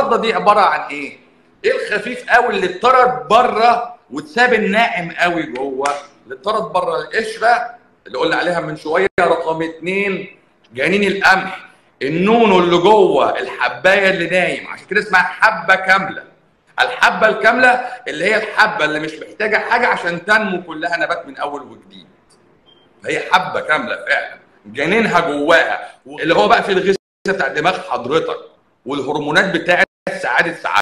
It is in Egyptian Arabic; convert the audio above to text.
الفضه دي عباره عن ايه؟ ايه الخفيف قوي اللي اتطرد بره واتساب الناعم قوي جوه اللي اتطرد بره القشره اللي قلنا عليها من شويه رقم اتنين جنين القمح النونو اللي جوه الحبايه اللي نايم عشان كده اسمها حبه كامله الحبه الكامله اللي هي الحبه اللي مش محتاجه حاجه عشان تنمو كلها نبات من اول وجديد هي حبه كامله فعلا جنينها جواها اللي هو بقى في الغذاء بتاع دماغ حضرتك والهرمونات بتاعت سعاده سعادتك